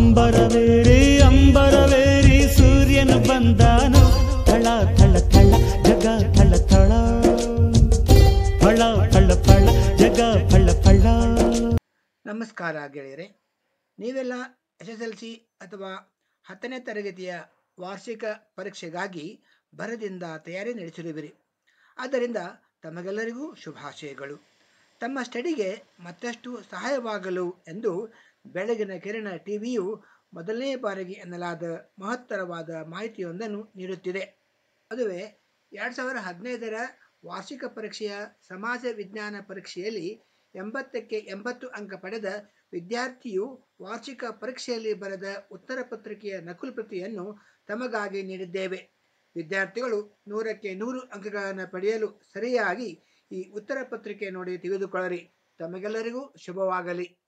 ಅಂಬರವೇರಿ ಅಂಬರವೇರಿ ಸೂರ್ಯನು ಬಂದಾನು ಥಳ ಥಳ ಥಳ ಜಗ ಥಳ ಥಳ ಫಳ ಫಳ ಫಳ ಜಗ ಫಳ ಫಳ ನಮಸ್ಕಾರ ಗೆಳೆಯರೆ ನೀವೆಲ್ಲ ಎಸ್ ಎಸ್ ಎಲ್ ಸಿ ಅಥವಾ ಹತ್ತನೇ ತರಗತಿಯ ವಾರ್ಷಿಕ ಪರೀಕ್ಷೆಗಾಗಿ ಭರದಿಂದ ತಯಾರಿ ನಡೆಸಿರುವಿರಿ ಆದ್ದರಿಂದ ತಮಗೆಲ್ಲರಿಗೂ ಶುಭಾಶಯಗಳು ತಮ್ಮ ಸ್ಟಡಿಗೆ ಮತ್ತಷ್ಟು ಸಹಾಯವಾಗಲು ಎಂದು ಬೆಳಗಿನ ಕಿರಣ ಟಿವಿಯು ಮೊದಲನೇ ಬಾರಿಗೆ ಎನ್ನಲಾದ ಮಹತ್ತರವಾದ ಮಾಹಿತಿಯೊಂದನ್ನು ನೀಡುತ್ತಿದೆ ಅದುವೇ ಎರಡು ಸಾವಿರ ಹದಿನೈದರ ವಾರ್ಷಿಕ ಪರೀಕ್ಷೆಯ ಸಮಾಜ ವಿಜ್ಞಾನ ಪರೀಕ್ಷೆಯಲ್ಲಿ ಎಂಬತ್ತಕ್ಕೆ ಎಂಬತ್ತು ಅಂಕ ಪಡೆದ ವಿದ್ಯಾರ್ಥಿಯು ವಾರ್ಷಿಕ ಪರೀಕ್ಷೆಯಲ್ಲಿ ಬರೆದ ಉತ್ತರ ಪತ್ರಿಕೆಯ ನಕಲು ಪ್ರತಿಯನ್ನು ತಮಗಾಗಿ ನೀಡಿದ್ದೇವೆ ವಿದ್ಯಾರ್ಥಿಗಳು ನೂರಕ್ಕೆ ನೂರು ಅಂಕಗಳನ್ನು ಪಡೆಯಲು ಸರಿಯಾಗಿ ಈ ಉತ್ತರ ಪತ್ರಿಕೆ ನೋಡಿ ತಿಳಿದುಕೊಳ್ಳರಿ ತಮಗೆಲ್ಲರಿಗೂ ಶುಭವಾಗಲಿ